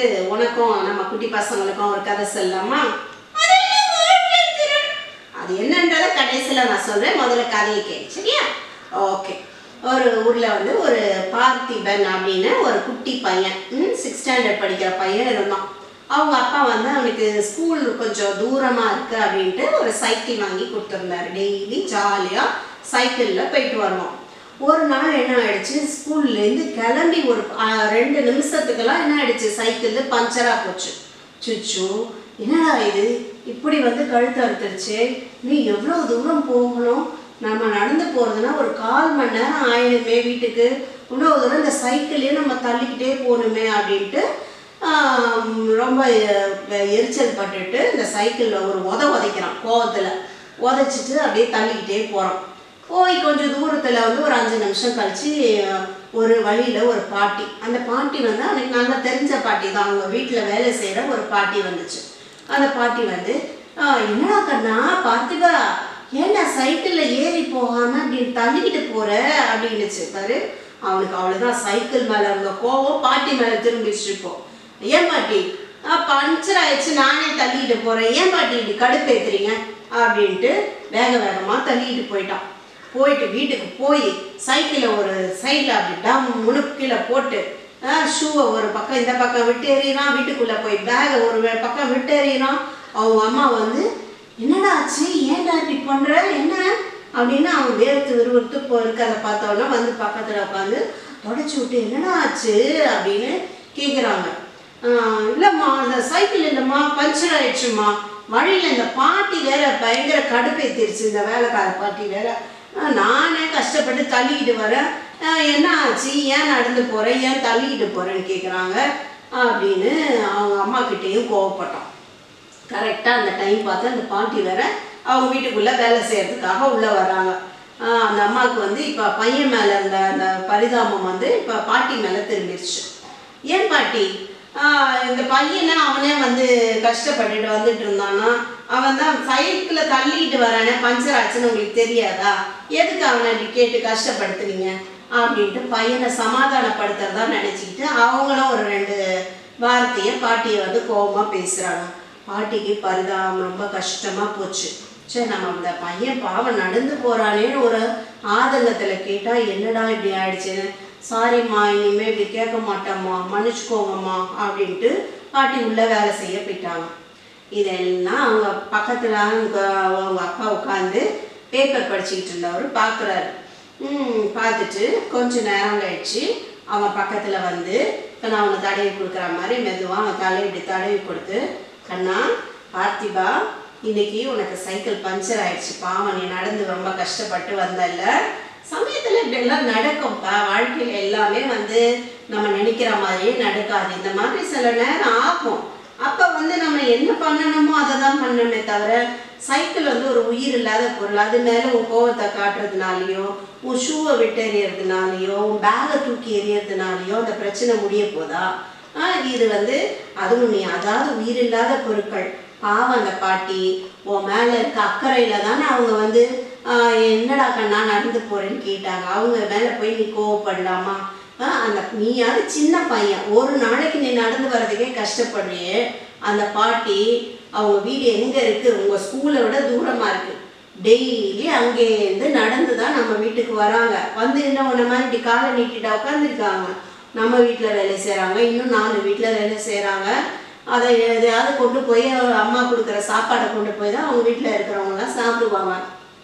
உனக்கும் நம்ம குட்டி பசங்களுக்கும் ஒரு கதை சொல்லலாமா அது என்னன்றத கடைசியில் நான் சொல்கிறேன் முதல்ல கதையை கேளு சரியா ஓகே ஒரு ஊரில் வந்து ஒரு பார்த்திபன் அப்படின்னு ஒரு குட்டி பையன் சிக்ஸ் ஸ்டாண்டர்ட் படிக்கிற பையன் இருந்தான் அவங்க அப்பா வந்து அவனுக்கு ஸ்கூல் கொஞ்சம் தூரமாக இருக்குது அப்படின்ட்டு ஒரு சைக்கிள் வாங்கி கொடுத்துருந்தாரு டெய்லி ஜாலியாக சைக்கிளில் போயிட்டு வருவான் ஒரு நாள் என்ன ஆயிடுச்சு ஸ்கூல்லேருந்து கிளம்பி ஒரு ஆ, ரெண்டு நிமிஷத்துக்கெல்லாம் என்ன ஆயிடுச்சு சைக்கிள் பஞ்சராக போச்சு சுச்சு என்னடா இது இப்படி வந்து கழுத்து அறுத்துருச்சு நீ எவ்வளோ தூரம் போகணும் நம்ம நடந்து போகிறதுனா ஒரு கால் மணி நேரம் ஆயிடுமே வீட்டுக்கு இவ்வளோ தூரம் இந்த சைக்கிளையே நம்ம தள்ளிக்கிட்டே போகணுமே அப்படின்ட்டு ஆம், ரொம்ப எ- எரிச்சல் பட்டுட்டு இந்த சைக்கிளில் ஒரு உத உதைக்கிறான் கோவத்தில் உதைச்சிட்டு அப்படியே தள்ளிக்கிட்டே போகிறான் போய் கொஞ்சம் தூரத்தில் வந்து ஒரு அஞ்சு நிமிஷம் கழிச்சு ஒரு வழியில் ஒரு பாட்டி அந்த பாட்டி வந்து அவனுக்கு நல்லா தெரிஞ்ச பாட்டி தான் அவங்க வீட்டில் வேலை செய்கிற ஒரு பாட்டி வந்துச்சு அந்த பாட்டி வந்து "ஆ, என்னடா கண்ணா பார்த்திபா ஏன்டா சைக்கிளில் ஏறி போகாமல் அப்படி தள்ளிக்கிட்டு போகிற அப்படின்னுச்சு பாரு அவனுக்கு அவ்வளோதான் சைக்கிள் மேலே இருந்த கோவம் பாட்டி மேலே திரும்பிச்சு இப்போ ஏன் பாட்டி "ஆ, பஞ்சர் ஆயிடுச்சு நானே தள்ளிக்கிட்டு போகிறேன் ஏன் பாட்டி இப்படி கடுப்பேத்துறீங்க அப்படின்ட்டு வேக வேகமாக தள்ளிக்கிட்டு போயிட்டான் போயிட்டு வீட்டுக்கு போய் சைக்கிளை ஒரு சைடில் அப்படி டம் முணுக்கில போட்டு ஷூவை ஒரு பக்கம் இந்த பக்கம் விட்டு எறிகிறான் வீட்டுக்குள்ளே போய் பேகை ஒரு வே- பக்கம் விட்டு எறிகிறான் அவங்க அம்மா வந்து என்னடா ஆச்சு ஏன்டா இப்படி பண்ணுற என்ன அப்படின்னு அவன் வேர்த்து விறுவிறுத்து போ இருக்கிறத பார்த்தோன்னா வந்து பக்கத்தில் உட்காந்து தொடச்சி விட்டு என்னடா ஆச்சு அப்படின்னு கேட்குறாங்க இல்லைம்மா அந்த சைக்கிள் இல்லைம்மா பஞ்சர் ஆயிடுச்சுமா வழியில் இந்த பாட்டி வேற பயங்கர கடுப்பேத்திருச்சு இந்த வேலைக்கார பாட்டி வேற ஆஹ் நானே கஷ்டப்பட்டு தள்ளிக்கிட்டு வரேன் ஆஹ் என்ன ஆச்சு ஏன் நடந்து போகிறேன் ஏன் தள்ளிக்கிட்டு போகிறேன்னு கேட்குறாங்க அப்படின்னு அவங்க அம்மா கிட்டேயும் கோவப்பட்டான் கரெக்டாக அந்த டைம் பார்த்து அந்த பாட்டி வேற அவங்க வீட்டுக்குள்ளே வேலை செய்கிறதுக்காக உள்ளே வராங்க ஆஹ் அந்த அம்மாவுக்கு வந்து இப்போ பையன் மேலே இருந்த அந்த பரிதாபம் வந்து இப்போ பாட்டி மேலே திரும்பிடுச்சு ஏன் பாட்டி ஆஹ் இந்த பையனை அவனே வந்து கஷ்டப்பட்டுட்டு வந்துட்டு இருந்தானா அவன் தான் சைக்கிளை தள்ளிட்டு வரானே பஞ்சர் ஆச்சுன்னு உங்களுக்கு தெரியாதா எதுக்கு அவனை இப்படி கேட்டு கஷ்டப்படுத்துனீங்க அப்படின்ட்டு பையனை சமாதானப்படுத்துறதா நினச்சிக்கிட்டு அவங்களும் ஒரு ரெண்டு வார்த்தையை பாட்டியை வந்து கோபமாக பேசுகிறாங்க பாட்டிக்கு பரிதாபம் ரொம்ப கஷ்டமாக போச்சு சரி நம்ம அந்த பையன் பாவம் நடந்து போகிறானேன்னு ஒரு ஆதங்கத்தில் கேட்டால் என்னடா இப்படி ஆயிடுச்சுன்னு சாரிம்மா இனிமேல் இப்படி கேட்க மாட்டோம்மா மன்னிச்சுக்கோங்கம்மா அப்படின்ட்டு பாட்டி உள்ளே வேலை செய்ய போயிட்டாங்க இதெல்லாம் அவங்க பக்கத்தில் அவங்க அவங்க அப்பா உட்காந்து பேப்பர் படிச்சுக்கிட்டு இருந்தவர் பார்க்குறாரு ம் பார்த்துட்டு கொஞ்ச நேரம் கழிச்சு அவன் பக்கத்தில் வந்து நான் அவனுக்கு தடவி கொடுக்குற மாதிரி மெதுவாக அவன் தலையை இப்படி தடவி கொடுத்து கண்ணா பார்த்திபா இன்னைக்கு உனக்கு சைக்கிள் பஞ்சர் ஆயிடுச்சு பாவம் நீ நடந்து ரொம்ப கஷ்டப்பட்டு வந்தல்ல சமயத்தில் இப்படியெல்லாம் நடக்கும்ப்பா வாழ்க்கையில் எல்லாமே வந்து நம்ம நினைக்கிற மாதிரியே நடக்காது இந்த மாதிரி சில நேரம் ஆகும் அப்போ வந்து நம்ம என்ன பண்ணணுமோ அதை தான் பண்ணணுமே தவிர சைக்கிள் வந்து ஒரு உயிர் இல்லாத பொருள் அது மேலே உன் கோவத்தை காட்டுறதுனாலையோ உன் ஷூவை விட்டு எறியறதுனாலையோ உன் பேகை தூக்கி எறியறதுனாலையோ அந்த பிரச்சனை முடிய போதா ஆ, இது வந்து அதுவும் நீ அதாவது உயிர் இல்லாத பொருட்கள் பாவம் அந்த பாட்டி உன் மேலே இருக்க அக்கறையில் தானே அவங்க வந்து ஆ, என்னடா கண்ணா நடந்து போறேன்னு கேட்டாங்க அவங்க மேலே போய் நீ கோவப்படலாமா ஆ, அந்த நீயாவது சின்ன பையன் ஒரு நாளைக்கு நீ நடந்து வர்றதுக்கே கஷ்டப்படுறியே அந்த பாட்டி அவங்க வீடு எங்கே இருக்குது உங்கள் ஸ்கூலை விட தூரமாக இருக்குது டெய்லி அங்கேருந்து நடந்து தான் நம்ம வீட்டுக்கு வராங்க வந்து என்ன உன்ன மாதிரி இப்படி காலை நீட்டிட்டு உட்காந்துருக்காங்க நம்ம வீட்டில் வேலை செய்கிறாங்க இன்னும் நாலு வீட்டில் வேலை செய்கிறாங்க அதை எதையாவது கொண்டு போய் அம்மா கொடுக்குற சாப்பாடை கொண்டு போய் தான் அவங்க வீட்டில் இருக்கிறவங்கலாம் சாப்பிடுவாங்க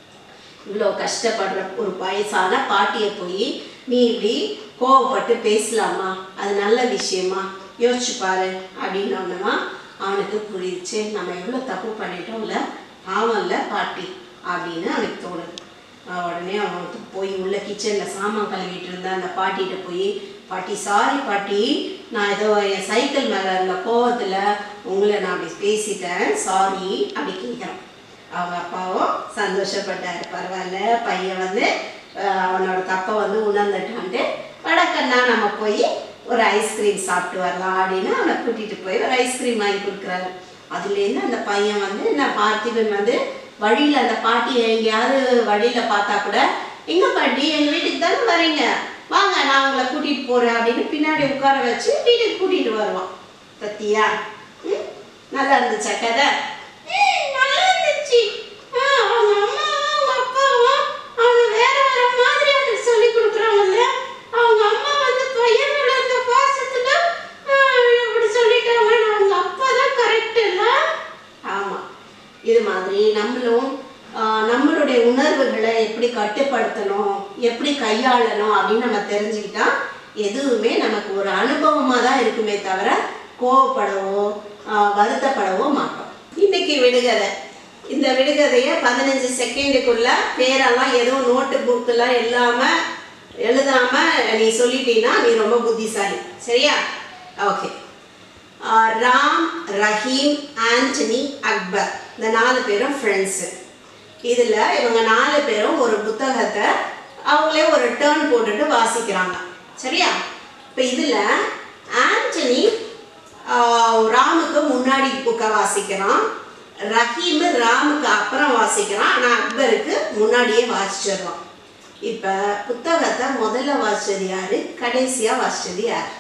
இவ்வளோ கஷ்டப்படுற ஒரு வயசான பாட்டியை போய் நீ இப்படி கோவப்பட்டு பேசலாமா அது நல்ல விஷயமா யோசிச்சு பாரு அப்படின்னோன்னா அவனுக்கு புரியுச்சு நம்ம எவ்வளோ தப்பு பண்ணிட்டோம்ல பாவம் இல்லை பாட்டி அப்படின்னு அவனுக்கு தோணுது அஹ் உடனே அவனுக்கு போய் உள்ள கிச்சனில் சாமான் கழுவிட்டு இருந்த அந்த பாட்டிகிட்ட போய் பாட்டி சாரி பாட்டி நான் ஏதோ என் சைக்கிள் மேலே இருந்த கோவத்தில் உங்களை நான் அப்படி பேசிட்டேன் சாரி அப்படி கேட்குறான் அவங்க அப்பாவும் சந்தோஷப்பட்டாரு பரவாயில்ல பையன் வந்து அஹ், அவனோட தப்பை வந்து உணர்ந்துட்டான்ட்டு வடக்கண்ணா நம்ம போய் ஒரு ஐஸ்கிரீம் சாப்பிட்டு வரலாம் அப்படின்னு அவனை கூட்டிகிட்டு போய் ஒரு ஐஸ்கிரீம் வாங்கி கொடுக்குறாரு அதுலேருந்து அந்த பையன் வந்து நான் பார்த்திபன் வந்து வழியில் அந்த பாட்டியை எங்கேயாவது வழியில் பார்த்தா கூட எங்க பாட்டி எங்கள் வீட்டுக்கு தானே வரீங்க வாங்க நான் உங்களை கூட்டிகிட்டு போகிறேன் அப்படின்னு பின்னாடி உட்கார வச்சு வீட்டுக்கு கூட்டிகிட்டு வருவான் பத்தியா ம்? நல்லா இருந்துச்சா கதை ம், நல்லா இருந்துச்சு ஆ, அவங்க அம்மாவும் அவங்க அப்பாவும் அவங்க வேற வேற மாதிரி அவனுக்கு சொல்லி கொடுக்குறாங்கல்ல அவங்க அம்மா வந்து பையன் மேல இருந்த பாசத்துல ஆ, இப்படி சொல்லிட்டாங்க அவங்க அப்பா தான் கரெக்ட் இல்ல ஆமா இது மாதிரி நம்மளும் ஆ, நம்மளுடைய உணர்வுகளை எப்படி கட்டுப்படுத்தணும் எப்படி கையாளணும் அப்படின்னு நம்ம தெரிஞ்சுக்கிட்டா எதுவுமே நமக்கு ஒரு அனுபவமாக தான் இருக்குமே தவிர கோவப்படவோ ஆ, வருத்தப்படவோ மாட்டோம் இன்னைக்கு விடுகதை இந்த விடுகதையை பதினஞ்சு செகண்டுக்குள்ள பேரெல்லாம் எதுவும் நோட்டு புக்கெல்லாம் இல்லாமல் எழுதாம நீ சொல்லிட்டீன்னா நீ ரொம்ப புத்திசாலி சரியா ஓகே ராம் ரஹீம் ஆண்டனி அக்பர் இந்த நாலு பேரும் ஃப்ரெண்ட்ஸு இதில் இவங்க நாலு பேரும் ஒரு புத்தகத்தை அவங்களே ஒரு டேர்ன் போட்டுட்டு வாசிக்கிறாங்க சரியா இப்போ இதில் ஆண்டனி ஆஹ், ராமுக்கு முன்னாடி புக்கை வாசிக்கிறான் ரஹீம் ராமுக்கு அப்புறம் வாசிக்கிறான் ஆனால் அக்பருக்கு முன்னாடியே வாசிச்சிடுறான் இப்போ புத்தகத்தை முதல்ல வாசிச்சது யாரு கடைசியாக வாசிச்சது யார்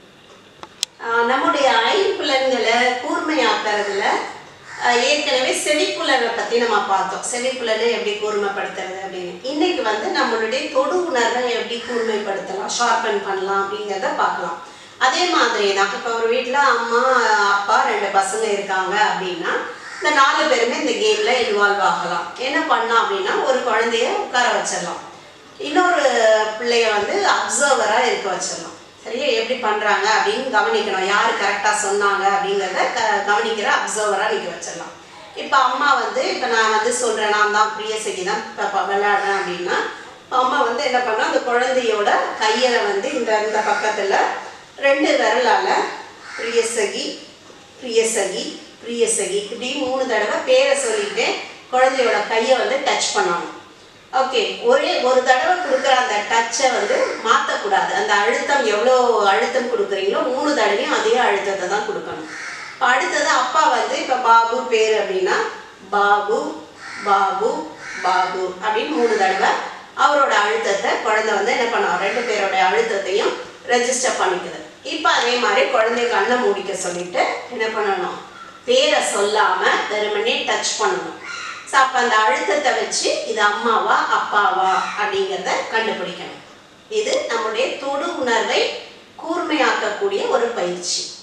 ஆஹ் நம்முடைய ஐம்புலன்களை கூர்மையாக்குறதுல ஆஹ் ஏற்கனவே செவிப்புலனை பற்றி நம்ம பார்த்தோம் செவிப்புலனை எப்படி கூர்மைப்படுத்துறது அப்படின்னு இன்னைக்கு வந்து நம்மளுடைய தொடு உணர்வை எப்படி கூர்மைப்படுத்தலாம் ஷார்பன் பண்ணலாம் அப்படிங்கிறத பார்க்கலாம் அதே மாதிரி தான் இப்போ ஒரு வீட்டில் அம்மா அப்பா ரெண்டு பசங்க இருக்காங்க அப்படின்னா இந்த நாலு பேருமே இந்த கேமில் இன்வால்வ் ஆகலாம் என்ன பண்ணலாம் அப்படின்னா ஒரு குழந்தைய உட்கார வச்சிடலாம் இன்னொரு பிள்ளைய வந்து அப்சர்வராக இருக்க வச்சிடலாம் சரியா எப்படி பண்ணுறாங்க அப்படின்னு கவனிக்கணும் யார் கரெக்டாக சொன்னாங்க அப்படிங்கிறத க கவனிக்கிற அப்சர்வராக நிற்க வச்சிடலாம் இப்போ அம்மா வந்து இப்போ நான் வந்து சொல்கிறேன் நான் தான் பிரிய செடி தான் இப்போ விளையாடுறேன் அப்படின்னா இப்போ அம்மா வந்து என்ன பண்ணா அந்த குழந்தையோட கையில் வந்து இந்த இந்த பக்கத்தில் ரெண்டு விரலால் பிரியசகி பிரியசகி பிரியசகி இப்படி மூணு தடவை பேரை சொல்லிட்டு குழந்தையோட கையை வந்து டச் பண்ணணும் ஓகே ஒரே ஒரு தடவை கொடுக்குற அந்த டச்சை வந்து மாற்றக்கூடாது அந்த அழுத்தம் எவ்வளோ அழுத்தம் கொடுக்குறீங்களோ மூணு தடவையும் அதே அழுத்தத்தை தான் கொடுக்கணும் இப்போ அடுத்தது அப்பா வந்து இப்போ பாபு பேர் அப்படின்னா பாபு பாபு பாபு அப்படின்னு மூணு தடவை அவரோட அழுத்தத்தை குழந்தை வந்து என்ன பண்ணும் ரெண்டு பேரோட அழுத்தத்தையும் ரெஜிஸ்டர் பண்ணிக்குது இப்போ அதே மாதிரி குழந்தை கண்ணை மூடிக்க சொல்லிட்டு என்ன பண்ணணும் பேரை சொல்லாமல் வெறுமனே டச் பண்ணணும் ஸோ அப்போ அந்த அழுத்தத்தை வச்சு இது அம்மாவா அப்பாவா அப்படிங்கிறத கண்டுபிடிக்கணும் இது நம்முடைய தொடு உணர்வை கூர்மையாக்கக்கூடிய ஒரு பயிற்சி